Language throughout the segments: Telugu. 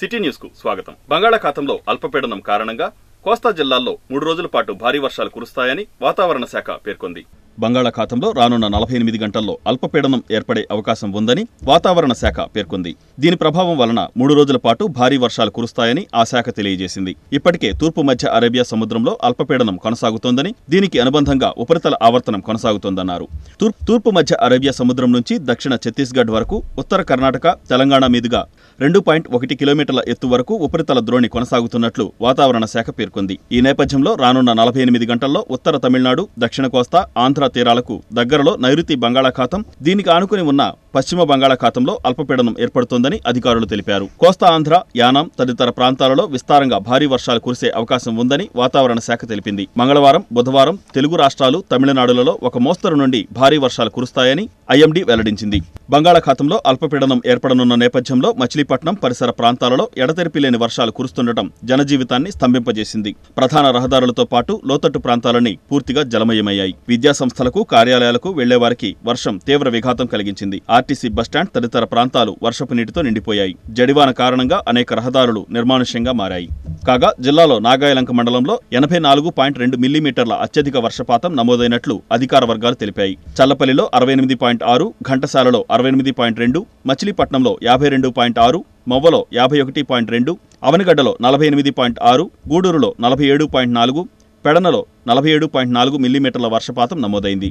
సిటీ న్యూస్ కు స్వాగతం బంగాళాఖాతంలో అల్పపీడనం కారణంగా కోస్తా జిల్లాల్లో మూడు రోజుల పాటు భారీ వర్షాలు కురుస్తాయని వాతావరణ శాఖ పేర్కొంది బంగాళాఖాతంలో రానున్న నలభై ఎనిమిది గంటల్లో అల్పపీడనం ఏర్పడే అవకాశం ఉందని వాతావరణ శాఖ పేర్కొంది దీని ప్రభావం వలన మూడు రోజుల పాటు భారీ వర్షాలు కురుస్తాయని ఆ శాఖ తెలియజేసింది ఇప్పటికే తూర్పు మధ్య అరేబియా సముద్రంలో అల్పపీడనం కొనసాగుతోందని దీనికి అనుబంధంగా ఉపరితల ఆవర్తనం కొనసాగుతోందన్నారు తూర్- తూర్పు మధ్య అరేబియా సముద్రం నుంచి దక్షిణ ఛత్తీస్గఢ్ వరకు ఉత్తర కర్ణాటక తెలంగాణ మీదుగా రెండు పాయింట్ ఒకటి కిలోమీటర్ల ఎత్తు వరకు ఉపరితల ద్రోణి కొనసాగుతున్నట్లు వాతావరణ శాఖ పేర్కొంది ఈ నేపథ్యంలో రానున్న నలభై ఎనిమిది గంటల్లో ఉత్తర తమిళనాడు దక్షిణ కోస్తా ఆంధ్ర తీరాలకు దగ్గరలో నైరుతి బంగాళాఖాతం దీనికి ఆనుకుని ఉన్న పశ్చిమ బంగాళాఖాతంలో అల్పపీడనం ఏర్పడుతోందని అధికారులు తెలిపారు కోస్తా ఆంధ్ర యానాం తదితర ప్రాంతాలలో విస్తారంగా భారీ వర్షాలు కురిసే అవకాశం ఉందని వాతావరణ శాఖ తెలిపింది మంగళవారం బుధవారం తెలుగు రాష్ట్రాలు తమిళనాడులలో ఒక మోస్తరు నుండి భారీ వర్షాలు కురుస్తాయని ఐఎండీ వెల్లడించింది బంగాళాఖాతంలో అల్పపీడనం ఏర్పడనున్న నేపథ్యంలో మచిలీపట్నం పరిసర ప్రాంతాలలో ఎడతెరిపి లేని వర్షాలు కురుస్తుండటం జనజీవితాన్ని స్తంభింపజేసింది ప్రధాన రహదారులతో పాటు లోతట్టు ప్రాంతాలన్నీ పూర్తిగా జలమయమయ్యాయి విద్యా సంస్థలకు కార్యాలయాలకు వెళ్లేవారికి వర్షం తీవ్ర విఘాతం కలిగించింది ఆర్టీసీ బస్టాండ్ తదితర ప్రాంతాలు వర్షపు నీటితో నిండిపోయాయి జడివాన కారణంగా అనేక రహదారులు నిర్మానుష్యంగా మారాయి కాగా జిల్లాలో నాగాయలంక మండలంలో ఎనభై నాలుగు పాయింట్ రెండు మిల్లీమీటర్ల అత్యధిక వర్షపాతం నమోదైనట్లు అధికార వర్గాలు తెలిపాయి చల్లపల్లిలో అరవై ఎనిమిది పాయింట్ ఆరు ఘంటసాలలో అరవై ఎనిమిది పాయింట్ రెండు మచిలీపట్నంలో యాభై రెండు పాయింట్ ఆరు మొవ్వలో యాభై ఒకటి పాయింట్ రెండు అవనగడ్డలో నలభై ఎనిమిది పాయింట్ ఆరు గూడూరులో నలభై ఏడు పాయింట్ నాలుగు పెడనలో నలభై ఏడు పాయింట్ నాలుగు మిల్లీమీటర్ల వర్షపాతం నమోదైంది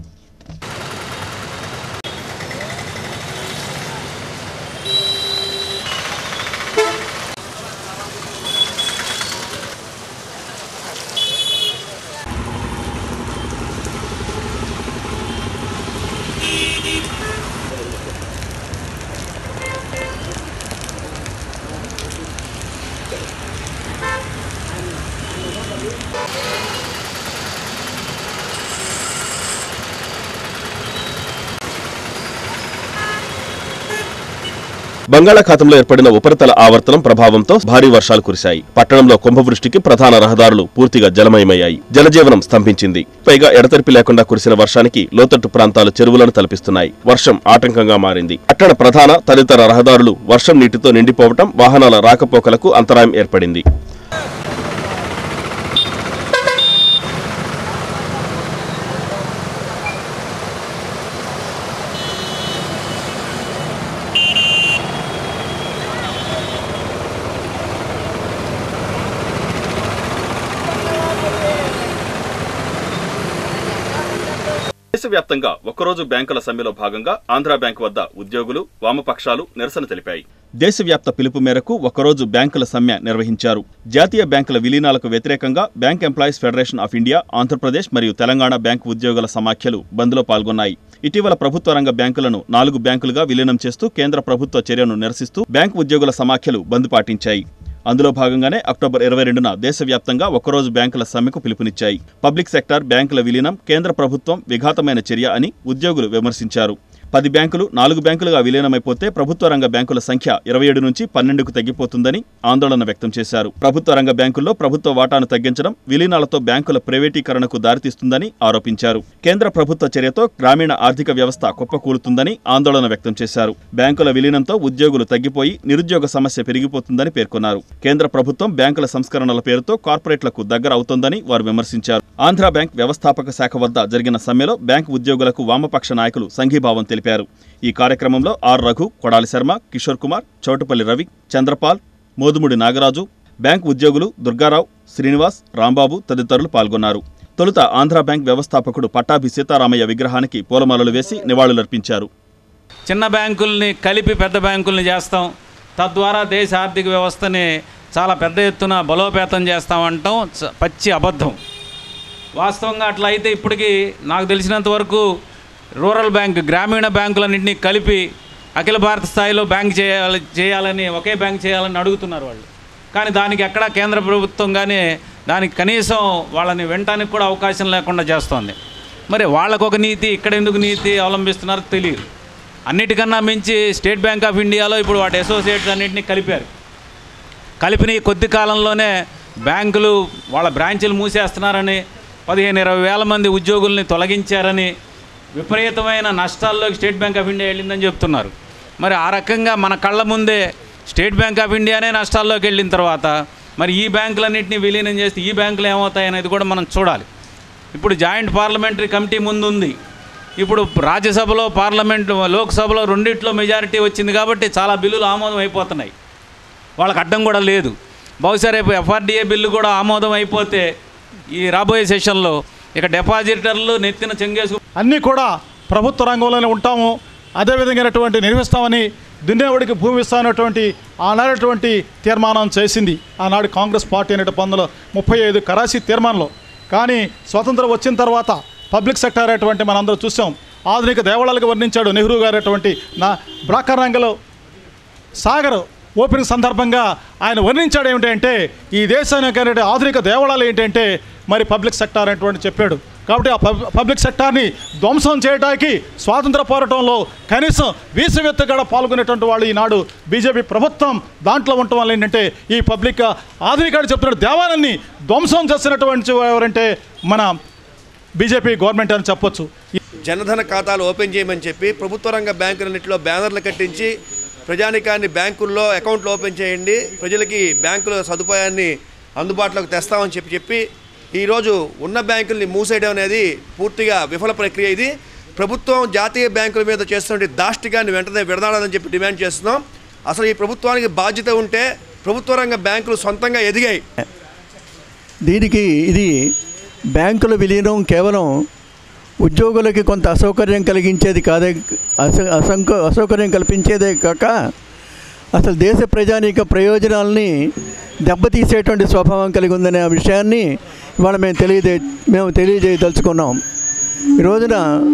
బంగాళాఖాతంలో ఏర్పడిన ఉపరితల ఆవర్తనం ప్రభావంతో భారీ వర్షాలు కురిశాయి పట్టణంలో కుంభవృష్టికి ప్రధాన రహదారులు పూర్తిగా జలమయమయ్యాయి జనజీవనం స్తంభించింది పైగా ఎడతెరిపి లేకుండా కురిసిన వర్షానికి లోతట్టు ప్రాంతాలు చెరువులను తలపిస్తున్నాయి వర్షం ఆటంకంగా మారింది పట్టణ ప్రధాన తదితర రహదారులు వర్షం నీటితో నిండిపోవటం వాహనాల రాకపోకలకు అంతరాయం ఏర్పడింది దేశవ్యాప్తంగా ఒక్కరోజు బ్యాంకుల సమ్మెలో భాగంగా ఆంధ్రా బ్యాంక్ వద్ద ఉద్యోగులు వామపక్షాలు నిరసన తెలిపాయి దేశవ్యాప్త పిలుపు మేరకు ఒకరోజు బ్యాంకుల సమ్మె నిర్వహించారు జాతీయ బ్యాంకుల విలీనాలకు వ్యతిరేకంగా bank employees federation of India Andhra Pradesh మరియు తెలంగాణ బ్యాంకు ఉద్యోగుల సమాఖ్యలు బంద్లో పాల్గొన్నాయి ఇటీవల ప్రభుత్వ రంగ బ్యాంకులను నాలుగు బ్యాంకులుగా విలీనం చేస్తూ కేంద్ర ప్రభుత్వ చర్యను నిరసిస్తూ బ్యాంకు ఉద్యోగుల సమాఖ్యలు బంద్ పాటించాయి అందులో భాగంగానే అక్టోబర్ ఇరవై రెండున దేశవ్యాప్తంగా ఒక్కరోజు బ్యాంకుల సమ్మెకు పిలుపునిచ్చాయి పబ్లిక్ సెక్టార్ బ్యాంకుల విలీనం కేంద్ర ప్రభుత్వం విఘాతమైన చర్య అని ఉద్యోగులు విమర్శించారు పది బ్యాంకులు నాలుగు బ్యాంకులుగా విలీనమైపోతే ప్రభుత్వ రంగ బ్యాంకుల సంఖ్య ఇరవై ఏడు నుంచి పన్నెండుకు తగ్గిపోతుందని ఆందోళన వ్యక్తం చేశారు ప్రభుత్వ రంగ బ్యాంకుల్లో ప్రభుత్వ వాటాను తగ్గించడం విలీనాలతో బ్యాంకుల ప్రైవేటీకరణకు దారితీస్తుందని ఆరోపించారు కేంద్ర ప్రభుత్వ చర్యతో గ్రామీణ ఆర్థిక వ్యవస్థ కుప్పకూలుతుందని ఆందోళన వ్యక్తం చేశారు బ్యాంకుల విలీనంతో ఉద్యోగులు తగ్గిపోయి నిరుద్యోగ సమస్య పెరిగిపోతుందని పేర్కొన్నారు కేంద్ర ప్రభుత్వం బ్యాంకుల సంస్కరణల పేరుతో కార్పొరేట్లకు దగ్గర అవుతోందని వారు విమర్శించారు ఆంధ్ర బ్యాంక్ వ్యవస్థాపక శాఖ వద్ద జరిగిన సమ్మెలో బ్యాంకు ఉద్యోగులకు వామపక్ష నాయకులు సంఘీభావం తెలిపారు ఈ కార్యక్రమంలో ఆర్ రఘు కొడాలి శర్మ కిషోర్ కుమార్ చౌటుపల్లి రవి చంద్రపాల్ మోదుముడి నాగరాజు బ్యాంక్ ఉద్యోగులు దుర్గారావు శ్రీనివాస్ రాంబాబు తదితరులు పాల్గొన్నారు తొలుత ఆంధ్ర బ్యాంక్ వ్యవస్థాపకుడు పట్టాభి సీతారామయ్య విగ్రహానికి పూలమాలలు వేసి నివాళులర్పించారు చిన్న బ్యాంకుల్ని కలిపి పెద్ద బ్యాంకుల్ని చేస్తాం తద్వారా దేశ ఆర్థిక వ్యవస్థని చాలా పెద్ద ఎత్తున బలోపేతం చేస్తామంటాం చ- పచ్చి అబద్ధం వాస్తవంగా అట్లా అయితే ఇప్పటికీ నాకు తెలిసినంత వరకు రూరల్ బ్యాంక్ గ్రామీణ బ్యాంకులన్నింటినీ కలిపి అఖిల భారత స్థాయిలో బ్యాంక్ చేయాలి చేయాలని ఒకే బ్యాంక్ చేయాలని అడుగుతున్నారు వాళ్ళు కానీ దానికి ఎక్కడ కేంద్ర ప్రభుత్వం కానీ దానికి కనీసం వాళ్ళని వినటానికి కూడా అవకాశం లేకుండా చేస్తోంది మరి వాళ్ళకు ఒక నీతి ఇక్కడ ఎందుకు నీతి అవలంబిస్తున్నారో తెలియదు అన్నిటికన్నా మించి స్టేట్ బ్యాంక్ ఆఫ్ ఇండియాలో ఇప్పుడు వాటి అసోసియేట్స్ అన్నింటినీ కలిపారు కలిపిన ఈ కొద్ది కాలంలోనే బ్యాంకులు వాళ్ళ బ్రాంచీలు మూసేస్తున్నారని పదిహేను ఇరవై వేల మంది ఉద్యోగుల్ని తొలగించారని విపరీతమైన నష్టాల్లోకి స్టేట్ బ్యాంక్ ఆఫ్ ఇండియా వెళ్ళిందని చెప్తున్నారు మరి ఆ రకంగా మన కళ్ళ ముందే స్టేట్ బ్యాంక్ ఆఫ్ ఇండియానే నష్టాల్లోకి వెళ్ళిన తర్వాత మరి ఈ బ్యాంకులన్నింటినీ విలీనం చేస్తే ఈ బ్యాంకులు ఏమవుతాయి అనేది కూడా మనం చూడాలి ఇప్పుడు జాయింట్ పార్లమెంటరీ కమిటీ ముందు ఉంది ఇప్పుడు రాజ్యసభలో పార్లమెంట్ లోక్సభలో రెండిట్లో మెజారిటీ వచ్చింది కాబట్టి చాలా బిల్లులు ఆమోదం అయిపోతున్నాయి వాళ్ళకి అడ్డం కూడా లేదు బహుశా రేపు ఎఫ్ఆర్డిఏ బిల్లు కూడా ఆమోదం అయిపోతే ఈ రాబోయే సెషన్లో ఇక డిపాజిటర్లు నెత్తిన చెంగేసు అన్నీ కూడా ప్రభుత్వ రంగంలోనే ఉంటాము అదేవిధంగానటువంటి నిర్వహిస్తామని దున్నేవాడికి భూమి ఇస్తానటువంటి ఆనాడటువంటి తీర్మానం చేసింది ఆనాడు కాంగ్రెస్ పార్టీ అనేటి పందులో ముప్పై ఐదు కరాచీ తీర్మానంలో కానీ స్వతంత్రం వచ్చిన తర్వాత పబ్లిక్ సెక్టర్ అటువంటి మనందరూ చూసాం ఆధునిక దేవాలయాలుగా వర్ణించాడు నెహ్రూ గారు అటువంటి నా బ్రాకర్ రంగంలో సాగర్ ఓపెనింగ్ సందర్భంగా ఆయన వర్ణించాడు ఏమిటంటే ఈ దేశానికి అనేటి ఆధునిక దేవాలయాలు ఏంటంటే మరి పబ్లిక్ సెక్టార్ అనేటువంటి చెప్పాడు కాబట్టి ఆ పబ్ పబ్లిక్ సెక్టార్ని ధ్వంసం చేయడానికి స్వాతంత్ర పోరాటంలో కనీసం వీసవెత్తగా పాల్గొనేటువంటి వాళ్ళు ఈనాడు బీజేపీ ప్రభుత్వం దాంట్లో ఉండటం వల్ల ఏంటంటే ఈ పబ్లిక్ ఆధునికాడు చెప్తున్న దేవాలయాన్ని ధ్వంసం చేసినటువంటి ఎవరంటే మన బీజేపీ గవర్నమెంట్ అని చెప్పొచ్చు జనధన ఖాతాలు ఓపెన్ చేయమని చెప్పి ప్రభుత్వ రంగ బ్యాంకులన్నింటిలో బ్యానర్లు కట్టించి ప్రజానికాన్ని బ్యాంకుల్లో అకౌంట్లు ఓపెన్ చేయండి ప్రజలకి బ్యాంకుల సదుపాయాన్ని అందుబాటులోకి తెస్తామని చెప్పి చెప్పి ఈరోజు ఉన్న బ్యాంకుల్ని మూసేయడం అనేది పూర్తిగా విఫల ప్రక్రియ ఇది ప్రభుత్వం జాతీయ బ్యాంకుల మీద చేస్తున్న దాష్టికాన్ని వెంటనే విడనాడాలని చెప్పి డిమాండ్ చేస్తున్నాం అసలు ఈ ప్రభుత్వానికి బాధ్యత ఉంటే ప్రభుత్వ రంగ బ్యాంకులు సొంతంగా ఎదిగాయి దీనికి ఇది బ్యాంకుల విలీనం కేవలం ఉద్యోగులకి కొంత అసౌకర్యం కలిగించేది కాదే అస అసంక అసౌకర్యం కల్పించేదే కాక అసలు దేశ ప్రజానీక ప్రయోజనాలని దెబ్బతీసేటువంటి స్వభావం కలిగి ఉందనే విషయాన్ని ఇవాళ మేము తెలియజే మేము తెలియజేయదలుచుకున్నాం ఈ రోజున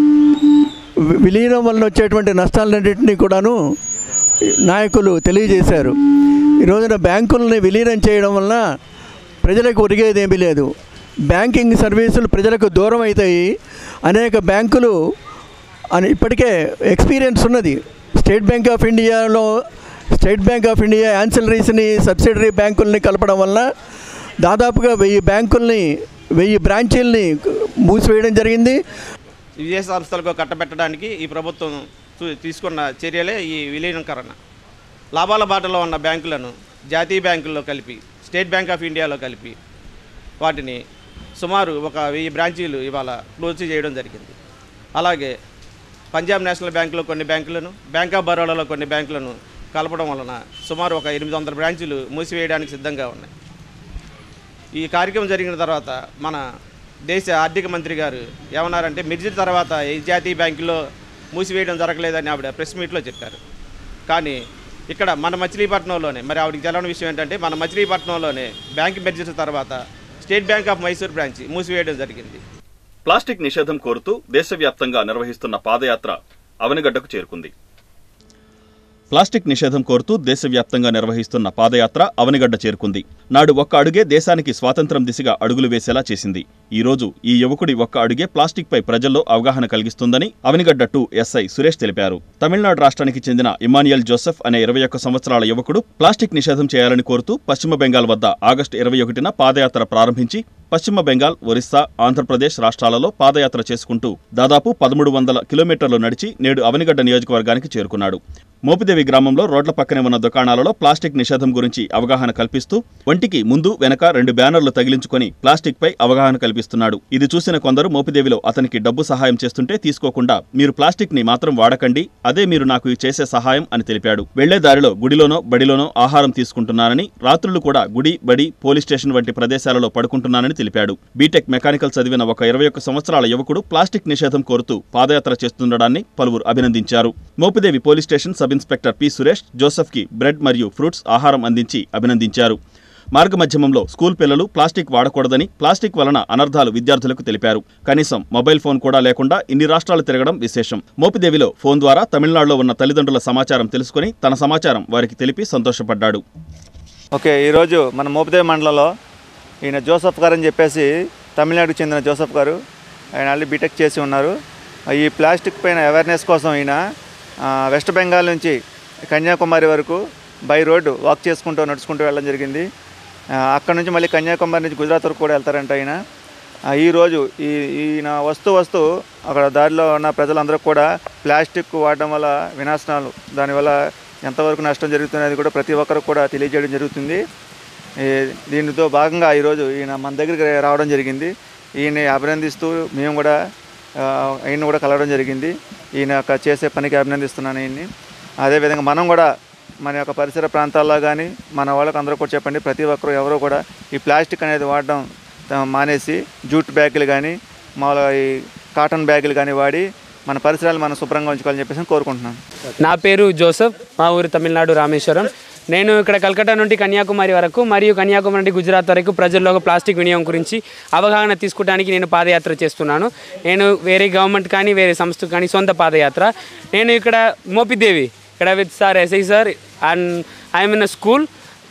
వి- విలీనం వలన వచ్చేటువంటి నష్టాలన్నింటినీ కూడాను నాయకులు తెలియజేశారు ఈ రోజున బ్యాంకుల్ని విలీనం చేయడం వలన ప్రజలకు ఒరిగేది ఏమీ లేదు బ్యాంకింగ్ సర్వీసులు ప్రజలకు దూరం అవుతాయి అనేక బ్యాంకులు అని ఇప్పటికే ఎక్స్పీరియన్స్ ఉన్నది స్టేట్ బ్యాంక్ ఆఫ్ ఇండియాలో స్టేట్ బ్యాంక్ ఆఫ్ ఇండియా యాన్సిలరీస్ని సబ్సిడరీ బ్యాంకుల్ని కలపడం వల్ల దాదాపుగా వెయ్యి బ్యాంకుల్ని వెయ్యి బ్రాంచీల్ని మూసివేయడం జరిగింది విదేశీ సంస్థలకు కట్టబెట్టడానికి ఈ ప్రభుత్వం తు- తీసుకున్న చర్యలే ఈ విలీనీకరణ లాభాల బాటలో ఉన్న బ్యాంకులను జాతీయ బ్యాంకుల్లో కలిపి స్టేట్ బ్యాంక్ ఆఫ్ ఇండియాలో కలిపి వాటిని సుమారు ఒక వెయ్యి బ్రాంచీలు ఇవాళ క్లోజ్ చేయడం జరిగింది అలాగే పంజాబ్ నేషనల్ బ్యాంకులో కొన్ని బ్యాంకులను బ్యాంక్ ఆఫ్ బరోడాలో కొన్ని బ్యాంకులను కలపడం వలన సుమారు ఒక ఎనిమిది వందల బ్రాంచీలు మూసివేయడానికి సిద్ధంగా ఉన్నాయి ఈ కార్యక్రమం జరిగిన తర్వాత మన దేశ ఆర్థిక మంత్రి గారు ఏమన్నారంటే మిర్జిర్ తర్వాత ఈ జాతీయ బ్యాంకులో మూసివేయడం జరగలేదని ఆవిడ ప్రెస్ మీట్లో చెప్పారు కానీ ఇక్కడ మన మచిలీపట్నంలోనే మరి ఆవిడకి తెలవని విషయం ఏంటంటే మన మచిలీపట్నంలోనే బ్యాంక్ మెర్జిర్ తర్వాత state bank of Mysore branch మూసివేయడం జరిగింది ప్లాస్టిక్ నిషేధం కోరుతూ దేశవ్యాప్తంగా నిర్వహిస్తున్న పాదయాత్ర అవనిగడ్డకు చేరుకుంది ప్లాస్టిక్ నిషేధం కోరుతూ దేశవ్యాప్తంగా నిర్వహిస్తున్న పాదయాత్ర అవనిగడ్డ చేరుకుంది నాడు ఒక్క అడుగే దేశానికి స్వాతంత్రం దిశగా అడుగులు వేసేలా చేసింది ఈ రోజు ఈ యువకుడి ఒక్క అడుగే ప్లాస్టిక్ పై ప్రజల్లో అవగాహన కలిగిస్తుందని అవనిగడ్డ టూ ఎస్ఐ సురేష్ తెలిపారు తమిళనాడు రాష్ట్రానికి చెందిన ఇమానియల్ జోసెఫ్ అనే ఇరవై ఒక్క సంవత్సరాల యువకుడు ప్లాస్టిక్ నిషేధం చేయాలని కోరుతూ పశ్చిమ బెంగాల్ వద్ద ఆగస్టు ఇరవై ఒకటిన పాదయాత్ర ప్రారంభించి పశ్చిమ బెంగాల్ ఒరిస్సా ఆంధ్రప్రదేశ్ రాష్ట్రాలలో పాదయాత్ర చేసుకుంటూ దాదాపు పదమూడు వందల కిలోమీటర్లు నడిచి నేడు అవనిగడ్డ నియోజకవర్గానికి చేరుకున్నాడు మోపిదేవి గ్రామంలో రోడ్ల పక్కనే ఉన్న దుకాణాలలో ప్లాస్టిక్ నిషేధం గురించి అవగాహన కల్పిస్తూ వంటికి ముందు వెనక రెండు బ్యానర్లు తగిలించుకొని ప్లాస్టిక్ పై అవగాహన కల్పిస్తున్నాడు ఇది చూసిన కొందరు మోపిదేవిలో అతనికి డబ్బు సహాయం చేస్తుంటే తీసుకోకుండా మీరు ప్లాస్టిక్ ని మాత్రం వాడకండి అదే మీరు నాకు చేసే సహాయం అని తెలిపాడు వెళ్లే దారిలో గుడిలోనో బడిలోనో ఆహారం తీసుకుంటున్నానని రాత్రులు కూడా గుడి బడి పోలీస్ స్టేషన్ వంటి ప్రదేశాలలో పడుకుంటున్నానని తెలిపాడు బీటెక్ మెకానికల్ చదివిన ఒక ఇరవై ఒక్క సంవత్సరాల యువకుడు ప్లాస్టిక్ నిషేధం కోరుతూ పాదయాత్ర చేస్తుండడాన్ని పలువురు అభినందించారు Mopidevi police station sub inspector P Suresh Joseph కి బ్రెడ్ మరియు ఫ్రూట్స్ ఆహారం అందించి అభినందించారు మార్గమధ్యమంలో స్కూల్ పిల్లలు ప్లాస్టిక్ వాడకూడదని ప్లాస్టిక్ వలన అనర్థాలు విద్యార్థులకు తెలిపారు కనీసం మొబైల్ ఫోన్ కూడా లేకుండా ఇన్ని రాష్ట్రాలు తిరగడం విశేషం మోపిదేవిలో ఫోన్ ద్వారా తమిళనాడులో ఉన్న తల్లిదండ్రుల సమాచారం తెలుసుకుని తన సమాచారం వారికి తెలిపి సంతోషపడ్డాడు ఓకే ఈరోజు మన మోపదేవి మండలంలో ఈయన జోసఫ్ గారు అని చెప్పేసి తమిళనాడుకు చెందిన జోసఫ్ గారు ఆయన ఆల్రెడీ బీటెక్ చేసి ఉన్నారు ఈ ప్లాస్టిక్ పైన అవేర్నెస్ కోసం ఈయన ఆ, వెస్ట్ బెంగాల్ నుంచి కన్యాకుమారి వరకు బై రోడ్డు వాక్ చేసుకుంటూ నడుచుకుంటూ వెళ్ళడం జరిగింది ఆ, అక్కడ నుంచి మళ్ళీ కన్యాకుమారి నుంచి గుజరాత్ వరకు కూడా వెళ్తారంట ఆయన ఆ, ఈరోజు ఈ ఈయన వస్తూ వస్తూ అక్కడ దారిలో ఉన్న ప్రజలందరూ కూడా ప్లాస్టిక్ వాడడం వల్ల వినాశనాలు దానివల్ల ఎంతవరకు నష్టం జరుగుతున్నది కూడా ప్రతి ఒక్కరికి కూడా తెలియజేయడం జరుగుతుంది ఈ దీనితో భాగంగా ఈరోజు ఈయన మన దగ్గరికి రావడం జరిగింది ఈయన అభినందిస్తూ మేము కూడా ఆ, ఈయన కూడా కలవడం జరిగింది ఈయన యొక్క చేసే పనికి అభినందిస్తున్నాను ఈయన్ని అదేవిధంగా మనం కూడా మన యొక్క పరిసర ప్రాంతాల్లో కానీ మన వాళ్ళకి అందరూ కూడా చెప్పండి ప్రతి ఒక్కరు ఎవరో కూడా ఈ ప్లాస్టిక్ అనేది వాడడం త- మానేసి జూట్ బ్యాగులు కానీ మామూలుగా ఈ కాటన్ బ్యాగులు కానీ వాడి మన పరిసరాలు మనం శుభ్రంగా ఉంచుకోవాలని చెప్పేసి కోరుకుంటున్నాను నా పేరు జోసఫ్ మా ఊరు తమిళనాడు రామేశ్వరం నేను ఇక్కడ కలకట్టా నుండి కన్యాకుమారి వరకు మరియు కన్యాకుమారి నుండి గుజరాత్ వరకు ప్రజల్లో ప్లాస్టిక్ వినియోగం గురించి అవగాహన తీసుకోవడానికి నేను పాదయాత్ర చేస్తున్నాను నేను వేరే గవర్నమెంట్ కానీ వేరే సంస్థ కానీ సొంత పాదయాత్ర నేను ఇక్కడ మోపిదేవి ఇక్కడ with sir SI sir and I'm in school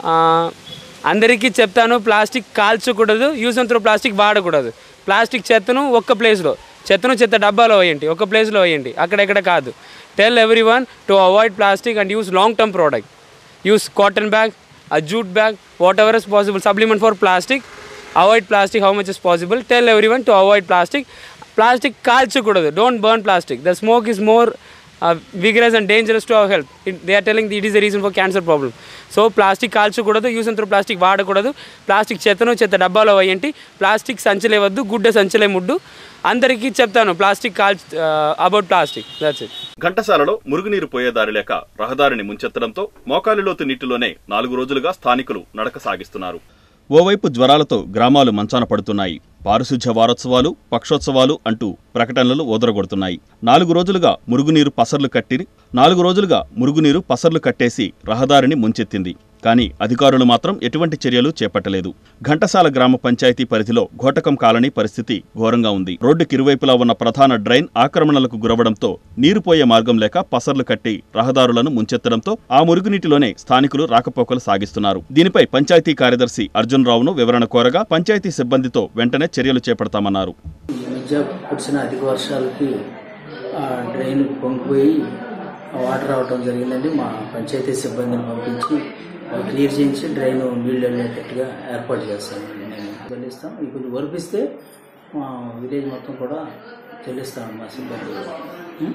అందరికీ చెప్తాను ప్లాస్టిక్ కాల్చకూడదు యూజ్ అండ్ త్రో ప్లాస్టిక్ వాడకూడదు ప్లాస్టిక్ చెత్తను ఒక్క ప్లేస్లో చెత్తను చెత్త డబ్బాలో వేయండి ఒక ప్లేస్లో వేయండి అక్కడెక్కడ కాదు tell everyone to avoid plastic and use long term product use cotton bag a jute bag whatever is possible supplement for plastic avoid plastic how much is possible tell everyone to avoid plastic plastic కాల్చకూడదు don't burn plastic the smoke is more uh, vigorous and dangerous to our health it, they are telling it is the reason for cancer problem so plastic కాల్చకూడదు యూస్ అంతా ప్లాస్టిక్ వాడకూడదు ప్లాస్టిక్ చెత్తను చెత్త డబ్బాలో వేయండి ప్లాస్టిక్ సంచలే వద్దు గుడ్డ సంచలే ముడ్డు అందరికీ చెప్తాను plastic call about plastic that's it ఘంటసాలలో మురుగునీరు పోయే దారి లేక రహదారిని ముంచెత్తడంతో మోకాలిలోతు నీటిలోనే నాలుగు రోజులుగా స్థానికులు నడక సాగిస్తున్నారు ఓవైపు జ్వరాలతో గ్రామాలు మంచాన పడుతున్నాయి పారిశుధ్య వారోత్సవాలు పక్షోత్సవాలు అంటూ ప్రకటనలు ఓదరగొడుతున్నాయి నాలుగు రోజులుగా మురుగునీరు పసర్లు కట్టి నాలుగు రోజులుగా మురుగునీరు పసర్లు కట్టేసి రహదారిని ముంచెత్తింది కానీ అధికారులు మాత్రం ఎటువంటి చర్యలు చేపట్టలేదు ఘంటసాల గ్రామ పంచాయతీ పరిధిలో ఘోటకం కాలనీ పరిస్థితి ఘోరంగా ఉంది రోడ్డుకి ఇరువైపులా ఉన్న ప్రధాన డ్రైన్ ఆక్రమణలకు గురవడంతో నీరు పోయే మార్గం లేక పసర్లు కట్టి రహదారులను ముంచెత్తడంతో ఆ మురుగునీటిలోనే స్థానికులు రాకపోకలు సాగిస్తున్నారు దీనిపై పంచాయతీ కార్యదర్శి అర్జున్ రావును వివరణ కోరగా పంచాయతీ సిబ్బందితో వెంటనే చర్యలు చేపడతామన్నారు ఈ మధ్య కురిసిన అధిక వర్షాలకి ఆ డ్రైన్ పొంగిపోయి ఆ వాటర్ రావడం జరిగిందండి మా పంచాయతీ సిబ్బందిని పంపించి అవి క్లియర్ చేయించి డ్రైన్ నీళ్ళు వెళ్ళేటట్టుగా ఏర్పాటు చేస్తామండి మేము చెల్లిస్తాం ఇది కొంచెం వర్క్ ఇస్తే మా విలేజ్ మొత్తం కూడా చెల్లిస్తాం మా సిబ్బంది ఉం?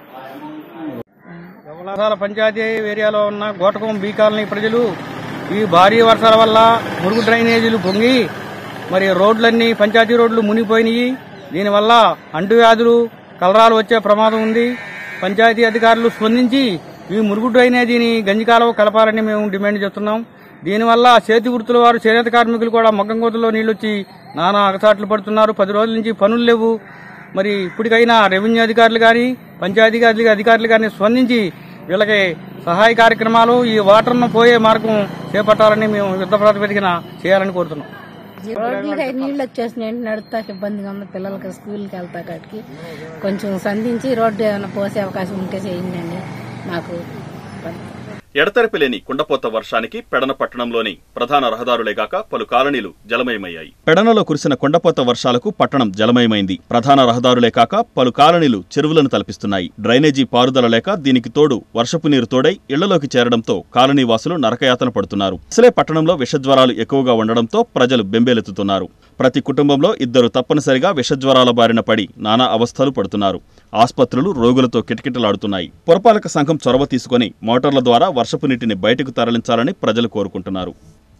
యవలాసాల పంచాయతీ ఏరియాలో ఉన్న గోటకం బీ కాలనీ ప్రజలు ఈ భారీ వర్షాల వల్ల మురుగు డ్రైనేజీలు పొంగి మరి రోడ్లన్నీ పంచాయతీ రోడ్లు మునిగిపోయినాయి దీనివల్ల అంటువ్యాధులు కలరాలు వచ్చే ప్రమాదం ఉంది పంచాయతీ అధికారులు స్పందించి ఈ మురుగు డ్రైనేజీని గంజికాలవ కలపాలని మేము డిమాండ్ చేస్తున్నాం దీనివల్ల చేతి వృత్తుల వారు చేనేత కార్మికులు కూడా మగ్గం గోతుల్లో నీళ్లు వచ్చి నానా అగసాట్లు పడుతున్నారు పది రోజుల నుంచి పనులు లేవు మరి ఇప్పటికైనా రెవెన్యూ అధికారులు కానీ పంచాయతీ అధికారులు అధికారులు కానీ స్పందించి వీళ్ళకి సహాయ కార్యక్రమాలు ఈ వాటర్ను పోయే మార్గం చేపట్టాలని మేము యుద్ధ ప్రాతిపదికన చేయాలని కోరుతున్నాం రోడ్లకి నీళ్ళు వచ్చేసినాయి నడుస్తా ఇబ్బందిగా ఉంది పిల్లలకి స్కూల్కి వెళ్తా కాడికి కొంచెం సంధించి రోడ్డు ఏమైనా పోసే అవకాశం ఉంటే చేయండి మాకు ఎడతెరపి లేని కుండపోత వర్షానికి పెడన పట్టణంలోని ప్రధాన రహదారులేగాక పలు కాలనీలు జలమయమయ్యాయి పెడనలో కురిసిన కుండపోత వర్షాలకు పట్టణం జలమయమైంది ప్రధాన రహదారులే కాక పలు కాలనీలు చెరువులను తలపిస్తున్నాయి డ్రైనేజీ పారుదల లేక దీనికి తోడు వర్షపు నీరు తోడై ఇళ్లలోకి చేరడంతో కాలనీ వాసులు నరకయాతన పడుతున్నారు అసలే పట్టణంలో విషజ్వరాలు ఎక్కువగా ఉండడంతో ప్రజలు బెంబేలెత్తుతున్నారు ప్రతి కుటుంబంలో ఇద్దరు తప్పనిసరిగా విషజ్వరాల బారిన పడి నానా అవస్థలు పడుతున్నారు ఆస్పత్రులు రోగులతో కిటకిటలాడుతున్నాయి పురపాలక సంఘం చొరవ తీసుకొని మోటార్ల ద్వారా వర్షపు నీటిని బయటకు తరలించాలని ప్రజలు కోరుకుంటున్నారు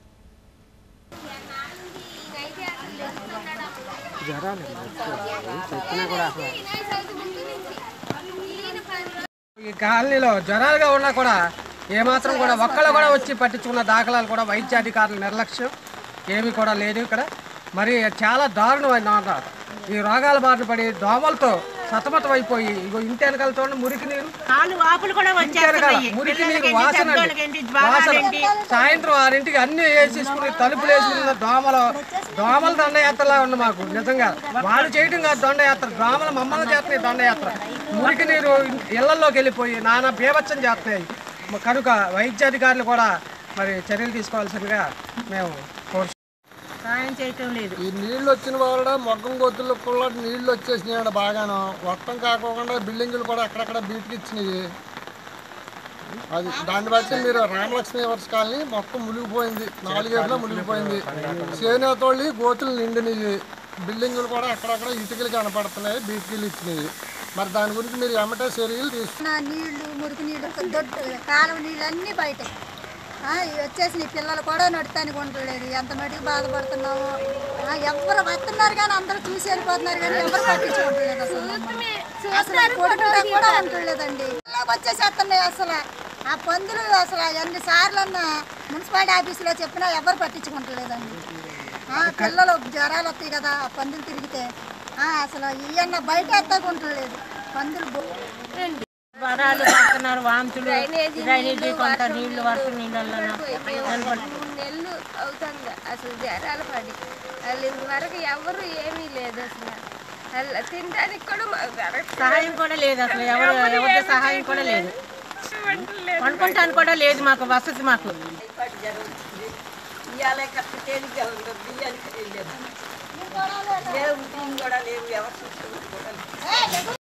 ఈ కాలనీలో జ్వరాలుగా ఉన్నా కూడా ఏమాత్రం కూడా ఒక్కళ్ళు కూడా వచ్చి పట్టించుకున్న దాఖలాలు కూడా వైద్యాధికారుల నిర్లక్ష్యం ఏమీ కూడా లేదు ఇక్కడ మరి చాలా దారుణమైన మాట. ఈ రోగాల బారిన పడి దోమలతో సతమతం అయిపోయి ఇగో ఇంటి వెనకాల చూడండి మురికి నీరు కాళ్ళు వాపులు కూడా ఇంటి వెనకాల వచ్చేస్తున్నాయి మురికి నీరు పిల్లలకేంటి, వాసన అండి. పెద్దోళ్ళకేంటి, వాసన జ్వరాలేంటి? సాయంత్రం ఆరింటికి అన్ని వేసేసుకుని తలుపులు వేసుకున్న దోమలు దోమల దండయాత్రలా ఉంది మాకు నిజంగా వాళ్ళు చేయడం కాదు దండయాత్ర దోమలు మమ్మల్ని చేస్తున్నాయి దండయాత్ర మురికి నీరు ఇళ్లలోకి వెళ్ళిపోయి నానా బీభత్సం చేస్తున్నాయి మ- కనుక వైద్యాధికారులు కూడా మరి చర్యలు తీసుకోవాల్సిందిగా మేము కోరుతున్నాం సాయం చేయటం లేదు ఈ నీళ్లు వచ్చిన వల్ల మొగ్గం గొత్తుల్లో కూడా నీళ్లు వచ్చేసినాయి బాగాను వర్షం కాకోకుండా బిల్డింగులు కూడా అక్కడక్కడ బీట్కి ఇచ్చినాయి అది దాన్ని బట్టి మీరు రామలక్ష్మి వర్ష కాలనీ మొత్తం మునిగిపోయింది నాలుగేళ్ళలో మునిగిపోయింది చేనేతోళ్ళి గోతులు నిండినవి బిల్డింగులు కూడా అక్కడక్కడ ఇటుకలు కనపడుతున్నాయి బీట్కీలు ఇచ్చినాయి మరి దాని గురించి మీరు ఎమ్మటే చర్యలు తీసుకు నా నీళ్లు మురికి నీళ్లు దొడ్డు కాలువ నీళ్ళు అన్నీ బయట వచ్చేసి నీ పిల్లలు కూడా నడుతానికి ఉండలేదు ఎంత మటుకు బాధపడుతున్నాము ఆ, ఎవ్వరు వస్తున్నారు కానీ అందరూ చూసి వెళ్ళిపోతున్నారు కానీ ఎవరు పట్టించుకోవట్లేదు అసలు అసలు కొడుకులా కూడా ఉండలేదండి వచ్చేసేస్తున్నాయి అసలు ఆ పందులు అసలు ఎన్ని సార్లు మున్సిపాలిటీ ఆఫీసులో చెప్పినా ఎవరు పట్టించుకుంటలేదండి ఆ, పిల్లలు జ్వరాలు వస్తాయి కదా ఆ పందులు తిరిగితే ఆ, అసలు ఇవన్న బయట ఎత్తకుంటలేదు పందులు బో- వరాలు పడుతున్నారు వాంతులు డ్రైనేజీ కొంత నీళ్లు వర్ష నీళ్ళల్లో మూడు నెలలు అవుతుంది అసలు జ్వరాలు పడి వాళ్ళు ఇంతవరకు ఎవరు ఏమీ లేదు అసలు అలా తినడానికి కూడా మాకు దొరకట్లేదు. సహాయం కూడా లేదు అసలు ఎవరు ఎవరి సహాయం కూడా లేదు వండుకుంటానికి కూడా లేదు మాకు వసతి మాకు ఇవాళ కరెక్ట్ తేలిగ్గా ఉంది బియ్యానికి లేదు లేవు బియ్యం కూడా లేవు ఎవరు చూసుకున్నారు కూడా లేవు.